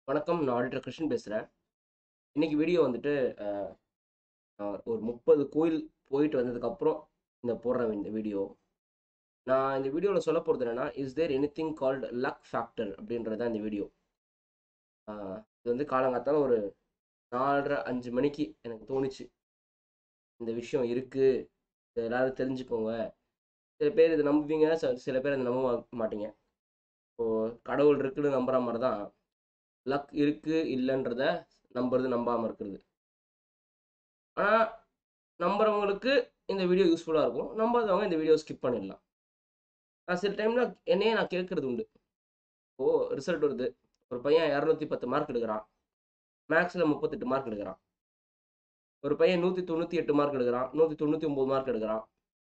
வணக்கம். நான் ஆடிட்டர் கிருஷ்ணன் பேசுறேன். இன்னைக்கு வீடியோ வந்துட்டு அ அ ஒரு 30 கோயில் போயிட்டு வந்ததுக்கப்புறம் இந்த போடுறேன் இந்த வீடியோ. நான் இந்த வீடியோல சொல்லப் போறது என்னன்னா, "is there anything called luck factor" அப்படின்றது தான் இந்த வீடியோ. ஆ இது வந்து காலங்காத்தால ஒரு 4:30, 5 மணிக்கு எனக்கு தோணுச்சு. இந்த விஷயம் இருக்கு. இத எல்லாரும் தெரிஞ்சுக்கோங்க. சில பேர் இத நம்புவீங்க. ச சில பேர் அத நம்ப மா மாட்டீங்க. இப்போ கடவுள் இருக்குன்னு நம்புற மாரி தான், லக் இருக்கு, இல்லன்றத நம்புறது, நம்பாம இருக்கிறது. ஆனா, நம்புறவங்களுக்கு இந்த வீடியோ யூஸ்ஃபுல்லா இருக்கும். நம்பாதவங்க இந்த வீடியோவ ஸ்கிப் பண்ணிடலாம். நான் சில டைம்ல என்னையே நான் கேட்கறது உண்டு. இப்போ ரிசல்ட் வருது. ஒரு பையன் 210 மார்க் எடுக்குறான். மேத்ஸ்ல 38 மார்க் எடுக்குறான். ஒரு பையன் 198 மார்க் எடுக்குறான். 199 மார்க் எடுக்குறான்.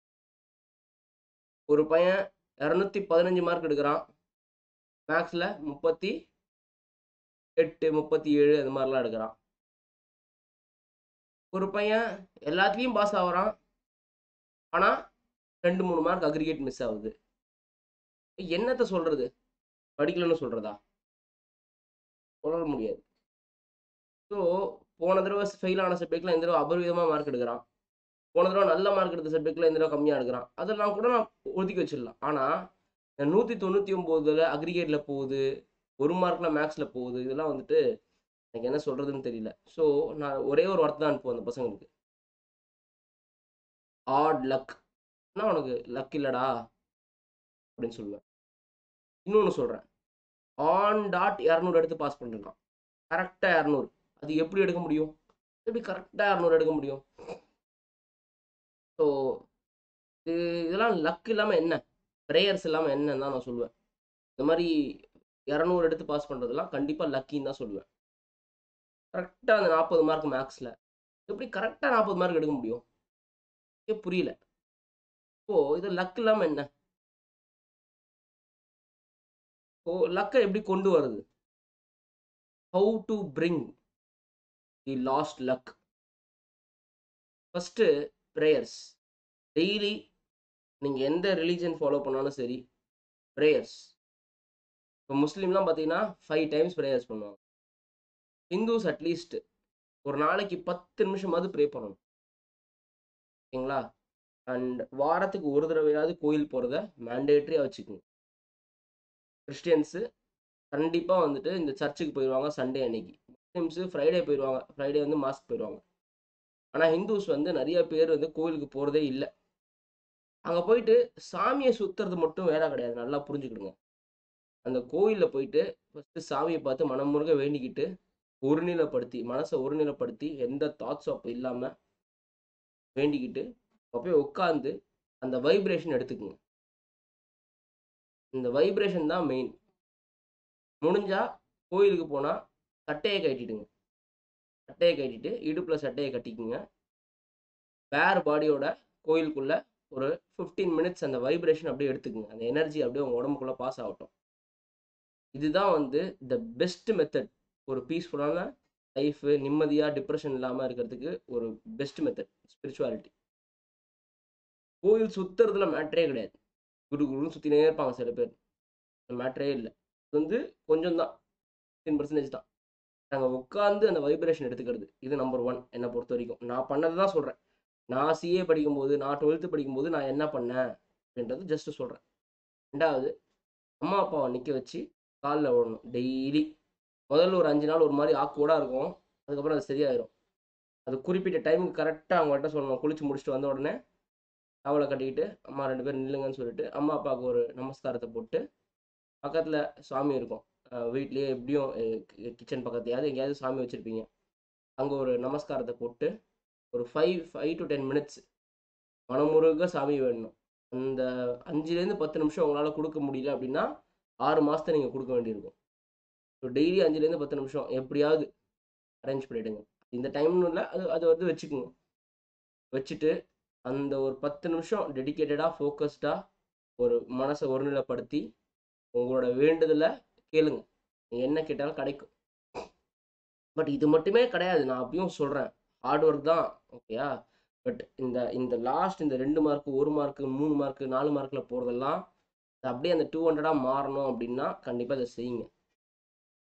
ஒரு பையன் 215 மார்க் எடுக்குறான். மேத்ஸ்ல 38, 37 அது மாரிலாம் எடுக்குறான். ஒரு பையன் எல்லாத்துலயும் பாஸ் ஆவுறான். ஆனா 2, 3 மார்க் அக்ரிகேட் மிஸ் ஆவுது. என்னத்த சொல்றது? படிக்கலன்னு சொல்றதா? சொல்ல முடியாது. ஸோ, போன தடவ ஃபெயில் ஆன சப்ஜெக்ட்ல இந்த தடவ அபரிவிதமா மார்க் எடுக்குறான். போன தடவ நல்ல மார்க் எடுத்த சப்ஜெக்ட்ல இந்த தடவ கம்மியா எடுக்குறான். அதெல்லாம் கூட நான் ஒதுக்கி வச்சிடலாம். ஆனா, இந்த 199ல அக்ரிகேட்ல போகுது. 1 மார்க்ல மேத்ஸ்ல போகுது. இதெல்லாம் வந்துட்டு எனக்கு என்ன சொல்றதுன்னு தெரியல. ஸோ, நான் ஒரே ஒரு வார்த்தை தான் அனுப்புவேன் அந்த பசங்களுக்கு. "Odd luck. என்ன உனக்கு லக் இல்லடா" அப்படின்னு சொல்லுவேன். இன்னொன்னு சொல்றேன். ஆன் டாட் 200 எடுத்து பாஸ் பண்ணிருக்கான். கரெக்ட்டா 200. அது எப்படி எடுக்க முடியும்? எப்படி கரெக்ட்டா 200 எடுக்க முடியும்? ஸோ, இது இதெல்லாம் லக் இல்லாம என்ன? பிரேயர்ஸ் இல்லாம என்னன்னு தான் நான் சொல்லுவேன். இந்த மாரி 200 எடுத்து பாஸ் பண்றதெல்லாம் கண்டிப்பா லக்கின்னு தான் சொல்லுவேன். கரெக்ட்டா அந்த 40 மார்க் மேத்ஸ்ல. எப்படி கரெக்ட்டா 40 மார்க் எடுக்க முடியும்? எனக்கே புரியல. இப்போ இது லக் இல்லாம என்ன? இப்போ லக்க எப்படி கொண்டு வரது? How to bring the lost luck? First prayers. Daily நீங்க எந்த ரிலிஜன் ஃபாலோ பண்ணாலும் சரி, பிரேயர்ஸ். இப்போ முஸ்லீம்லாம் பார்த்தீங்கன்னா, 5 டைம்ஸ் பிரேயர்ஸ் பண்ணுவாங்க. ஹிந்துஸ் அட்லீஸ்ட் ஒரு நாளைக்கு 10 நிமிஷமாவது ப்ரே பண்ணணும். ஓகேங்களா? அண்ட் வாரத்துக்கு ஒரு தடவையாவது கோயில் போறத மேண்டேட்டரியா வச்சுக்கங்க. கிறிஸ்டியன்ஸு கண்டிப்பா வந்துட்டு இந்த சர்ச்சுக்கு போயிருவாங்க சண்டே அன்னைக்கு. முஸ்லிம்ஸு ஃப்ரைடே போயிருவாங்க. ஃப்ரைடே வந்து மாஸ்க் போயிருவாங்க. ஆனா, ஹிந்துஸ் வந்து நெறைய பேர் வந்து கோயிலுக்கு போறதே இல்ல. அங்க போயிட்டு சாமிய சுத்துறது மட்டும் வேல கிடையாது. நல்லா புரிஞ்சுக்கிடுங்க. அந்த கோயில்ல போயிட்டு ஃபர்ஸ்ட்டு சாமிய பார்த்து மனமுருக வேண்டிக்கிட்டு, ஒருநிலைப்படுத்தி, மனச ஒருநிலைப்படுத்தி, எந்த தாட்ஸும் அப்ப இல்லாம வேண்டிக்கிட்டு, அங்க போய் உட்கார்ந்து அந்த வைப்ரேஷன் எடுத்துக்கங்க. இந்த வைப்ரேஷன் தான் மெயின். முடிஞ்சா கோயிலுக்கு போனா சட்டைய கழட்டிடுங்க. சட்டைய கழட்டிட்டு, இடுப்புல சட்டைய கட்டிக்கங்க. பேர் பாடியோட கோயிலுக்குள்ள ஒரு 15 மினிட்ஸ் அந்த வைப்ரேஷன் அப்படியே எடுத்துக்கங்க. அந்த எனர்ஜி அப்படியே உங்க உடம்புக்குள்ள பாஸ் ஆகட்டும். இதுதான் வந்து த பெஸ்ட் மெத்தட். ஒரு பீஸ்ஃபுல்லான லைஃப் நிம்மதியா டிப்ரஷன் இல்லாம இருக்கிறதுக்கு ஒரு பெஸ்ட் மெத்தட் ஸ்பிரிச்சுவாலிட்டி. கோயில் சுத்துறதுல மேட்டரே கிடையாது. குடு குடுன்னு சுத்தினே இருப்பாங்க சில பேர். மேட்டரே இல்ல. இது வந்து கொஞ்சம் தான். 15% தான். நாங்க உட்கார்ந்து அந்த வைப்ரேஷன் எடுத்துக்கிறது. இது நம்பர் 1 என்ன பொறுத்தவரைக்கும். நான் பண்ணத தான் சொல்றேன். நான் சிஏ படிக்கும்போது, நான் 12த் படிக்கும்போது நான் என்ன பண்ணேன் அப்படின்றது ஜஸ்ட் சொல்றேன். 2வது அம்மா, அப்பாவ நிக்க வச்சு கால்ல விழணும் டெய்லி. முதல்ல ஒரு 5 நாள் ஒரு மாரி ஆக்வர்டா இருக்கும். அதுக்கப்புறம் அது சரியாயிரும். அது குறிப்பிட்ட டைமுக்கு கரெக்ட்டா அவங்கள்ட்ட சொல்லணும். குளிச்சு முடிச்சுட்டு வந்த உடனே டவல கட்டிக்கிட்டு, அம்மா 2 பேரும் நில்லுங்கன்னு சொல்லிட்டு, அம்மா, அப்பாவுக்கு ஒரு நமஸ்காரத்த போட்டு, பக்கத்துல சாமி இருக்கும். அ வீட்லயே எப்படியும் எ கிச்சன் பக்கத்துலயாவது எங்கேயாவது சாமி வச்சிருப்பீங்க. அங்க ஒரு நமஸ்காரத்த போட்டு, ஒரு 5, 5 டூ 10 மினிட்ஸ் மனமுருக சாமி வேண்டணும். அந்த 5லேருந்து 10 நிமிஷம் உங்களால குடுக்க முடியல அப்படின்னா, 6 மாசத்த நீங்க குடுக்க வேண்டியிருக்கும். ஸோ டெய்லி 5லேருந்து 10 நிமிஷம் எப்படியாவது அரேஞ்ச் பண்ணிடுங்க. இந்த டைம்னு இல்ல. அது அது வந்து வச்சுக்கங்க. வச்சுட்டு, அந்த ஒரு 10 நிமிஷம் டெடிகேட்டடா, ஃபோக்கஸ்டா ஒரு மனச ஒருநிலைப்படுத்தி, உங்களோட வேண்டுதல கேளுங்க. நீங்க என்ன கேட்டாலும் கிடைக்கும். பட் இது மட்டுமே கிடையாது. நான் அப்பயும் சொல்றேன். ஹார்ட் ஒர்க் தான். ஓகேயா? பட் இந்த இந்த லாஸ்ட் இந்த 2 மார்க், 1 மார்க், 3 மார்க், 4 மார்க்ல போறதெல்லாம், அப்படியே அந்த 200ஆ மாறணும் அப்படின்னா, கண்டிப்பா இத செய்யுங்க.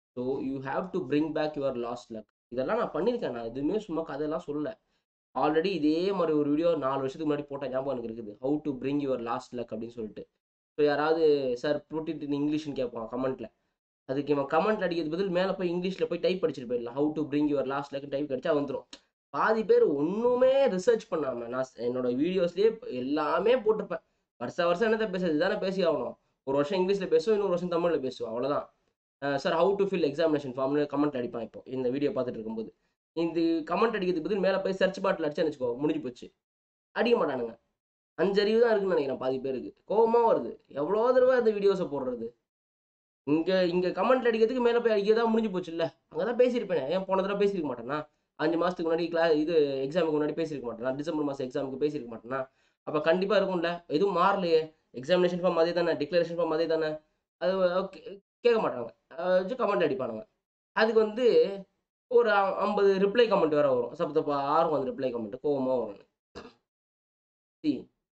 So you have to bring back your lost luck இதெல்லாம் நான் பண்ணியிருக்கேன் நான் எதுவுமே சும்மா கதையெல்லாம் சொல்லல ஆல்ரெடி இதே மாதிரி ஒரு வீடியோ நாலு வருஷத்துக்கு முன்னாடி போட்ட ஞாபகம் எனக்கு இருக்குது how to bring your lost luck அப்படின்னு சொல்லிட்டு ஸோ யாராவது சார் புட்டிட்டு இங்கிலீஷ்னு கேட்பான் கமெண்ட்ல அதுக்கு இவன் கமெண்ட் அடிக்கிறது பதில் மேலே போய் இங்கிலீஷில் போய் டைப் படிச்சுட்டு போயிடலாம் how to bring your lost luck type அடிச்சா வந்துடும் பாதி பேர் ஒன்றுமே ரிசர்ச் பண்ணாமல் நான் என்னோட வீடியோஸ்லேயே எல்லாமே போட்டிருப்பேன் வருஷ வருஷம் என்னத்தை பேசுறது தானே பேசி ஆகணும் ஒரு வருஷம் இங்கிலீஷில் பேசுவோம் இன்னொரு வருஷம் தமிழில் பேசுவோம் அவ்வளோதான் sir how to fill examination ஃபார்ம்னு கமெண்ட் அடிப்பான் இப்போ இந்த வீடியோ பார்த்துட்டு இருக்கும்போது இந்த கமெண்ட் அடிக்கிறதுக்கு பதில் மேலே போய் சர்ச் பாட்டில் அடிச்சேன்னு வச்சுக்கோ முடிஞ்சு போச்சு அடிக்க மாட்டானுங்க அஞ்சறிவு தான் இருக்குன்னு நினைக்கிறேன் பாதி பேருக்கு கோபமாக வருது எவ்வளோ தடவை அந்த வீடியோஸை போடுறது இங்கே இங்கே கமெண்ட் அடிக்கிறதுக்கு மேலே போய் அடிக்கிறதா முடிஞ்சு போச்சு இல்லை அங்கே தான் பேசியிருப்பேன் ஏன் போன தடவை பேசியிருக்க மாட்டேனா அஞ்சு மாதத்துக்கு முன்னாடி கிளாஸ் இது எக்ஸாமுக்கு முன்னாடி பேசியிருக்க மாட்டேனா டிசம்பர் மாதம் எக்ஸாமுக்கு பேசியிருக்க மாட்டேனா அப்போ கண்டிப்பாக இருக்கும்ல எதுவும் மாறலையே எக்ஸாமினேஷன் ஃபார்ம் அதே தானே டிக்ளரேஷன் ஃபார்ம் அதே தானே அது okay, கேட்க மாட்டாங்க வச்சு கமெண்ட் அடிப்பானுங்க அதுக்கு வந்து ஒரு ஐம்பது ரிப்ளை கமெண்ட் வேற வரும் சப்பு தப்பா ஆறும் அந்த ரிப்ளை கமெண்ட் கோவமாக வரும் சி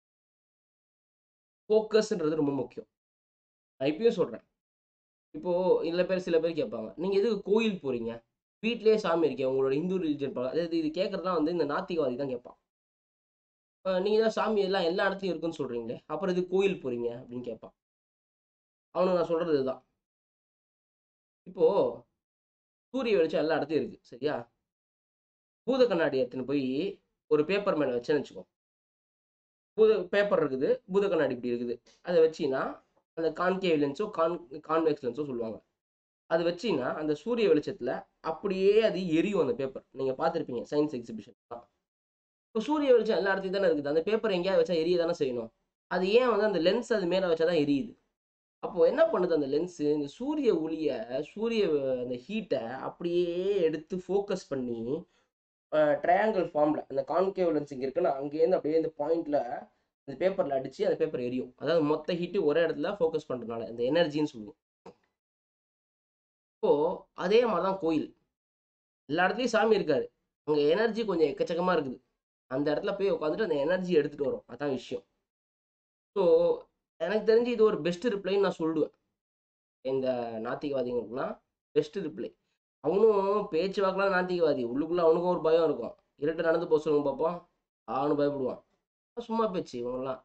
ஃபோக்கஸ்ன்றது ரொம்ப முக்கியம் நான் இப்பயும் சொல்கிறேன் இப்போது இல்லை பேர் சில பேர் கேட்பாங்க நீங்கள் எதுக்கு கோயில் போகிறீங்க வீட்டிலேயே சாமி இருக்கே உங்களோட இந்து ரிலிஜன் அதாவது இது கேட்குறதுலாம் வந்து இந்த நாத்திகவாதி தான் கேட்பான் நீங்கள் தான் சாமி எல்லாம் எல்லா இடத்துலையும் இருக்குன்னு சொல்கிறீங்களே அப்புறம் இது கோயில் போகிறீங்க அப்படின்னு கேட்பான் அவனுக்கு நான் சொல்கிறது இதுதான் இப்போது சூரிய வெளிச்சம் எல்லா இடத்துலையும் இருக்குது சரியா பூத கண்ணாடி எடுத்துன்னு போய் ஒரு பேப்பர் மேலே வச்சேன்னு வச்சுக்கோ பூத பேப்பர் இருக்குது பூத கண்ணாடி இப்படி இருக்குது அதை வச்சின்னா அந்த கான்கேவ் லென்ஸோ கான் கான்வெக்ஸ் லென்ஸோ சொல்லுவாங்க அது வச்சின்னா அந்த சூரிய வெளிச்சத்தில் அப்படியே அது எரியும் அந்த பேப்பர் நீங்கள் பார்த்துருப்பீங்க சயின்ஸ் எக்ஸிபிஷன் இப்போ சூரிய வெளிச்சம் எல்லா இடத்துலையும் தானே இருக்குது அந்த பேப்பர் எங்கேயாவது வச்சா எரிய தானே செய்யணும் அது ஏன் வந்து அந்த லென்ஸ் அது மேலே வச்சா தான் எரியுது அப்போ என்ன பண்ணுது அந்த லென்ஸு இந்த சூரிய ஒளியை சூரிய அந்த ஹீட்டை அப்படியே எடுத்து ஃபோக்கஸ் பண்ணி ட்ரையாங்கிள் ஃபார்மில் அந்த கான்கேவ் லென்ஸ் இங்கே இருக்குன்னா அங்கேருந்து அப்படியே இந்த பாயிண்டில் இந்த பேப்பரில் அடித்து அந்த பேப்பர் எரியும் அதாவது மொத்த ஹீட்டு ஒரே இடத்துல ஃபோக்கஸ் பண்ணுறதுனால இந்த எனர்ஜின்னு சொல்லுவோம் இப்போது அதே மாதிரி தான் கோயில் எல்லா இடத்துலையும் சாமி இருக்காரு அங்கே எனர்ஜி கொஞ்சம் எக்கச்சக்கமாக இருக்குது அந்த இடத்துல போய் உட்காந்துட்டு அந்த எனர்ஜி எடுத்துகிட்டு வரும் அதான் விஷயம் ஸோ எனக்கு தெரிஞ்சு இது ஒரு பெஸ்ட் ரிப்ளைன்னு நான் சொல்லுவேன் இந்த நாத்திகவாதிகளுக்குலாம் பெஸ்ட் ரிப்ளை அவனும் பேச்சு வாக்கெலாம் நாத்திகவாதி உள்ளுக்குள்ளே அவனுக்கும் ஒரு பயம் இருக்கும் இருட்டு நடந்து போக சொல்லுங்க பார்ப்போம் அவனு பயப்படுவான் சும்மா பேச்சு இவங்கெல்லாம்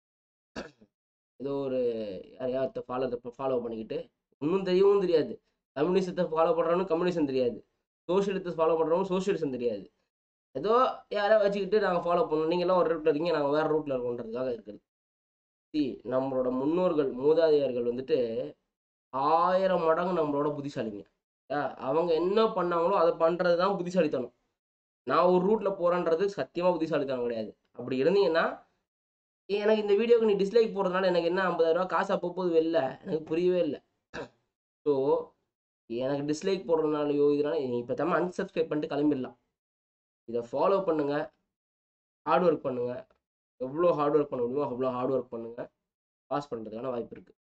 ஏதோ ஒரு யாரையாவது ஃபாலோ ஃபாலோ பண்ணிக்கிட்டு ஒன்றும் தெரியவும் தெரியாது கம்யூனிசத்தை ஃபாலோ பண்ணுறவனும் கம்யூனிசம் தெரியாது சோஷியலிசத்தை ஃபாலோ பண்ணுறவங்க சோஷியலிசம் தெரியாது ஏதோ யாரையா வச்சுக்கிட்டு நாங்கள் ஃபாலோ பண்ணோம் நீங்கள்லாம் ஒரு ரூட்டில் இருக்கீங்க நாங்கள் வேறு ரூட்டில் இருக்கோன்றதுக்காக இருக்கிறது சி நம்மளோட முன்னோர்கள் மூதாதையர்கள் வந்துட்டு ஆயிரம் மடங்கு நம்மளோட புத்திசாலிங்க அவங்க என்ன பண்ணாங்களோ அதை பண்ணுறது தான் புத்திசாலித்தனம் நான் ஒரு ரூட்டில் போகிறேன்றது சத்தியமாக புத்திசாலித்தனம் கிடையாது அப்படி இருந்தீங்கன்னா எனக்கு இந்த வீடியோக்கு நீ டிஸ்லைக் போடுறதுனால எனக்கு என்ன ஐம்பதாயிரரூவா காசு அப்போது வெளில எனக்கு புரியவே இல்லை ஸோ எனக்கு டிஸ்லைக் போடுறதுனாலையோ இதனால நீ இப்போ தம்ம அன்சப்ஸ்கிரைப் பண்ணிட்டு கிளம்பிடலாம் இதை ஃபாலோ பண்ணுங்கள் ஹார்ட் ஒர்க் பண்ணுங்கள் எவ்வளோ ஹார்ட் ஒர்க் பண்ண முடியுமோ அவ்வளோ ஹார்ட் ஒர்க் பண்ணுங்கள் பாஸ் பண்ணுறதுக்கான வாய்ப்பு இருக்குது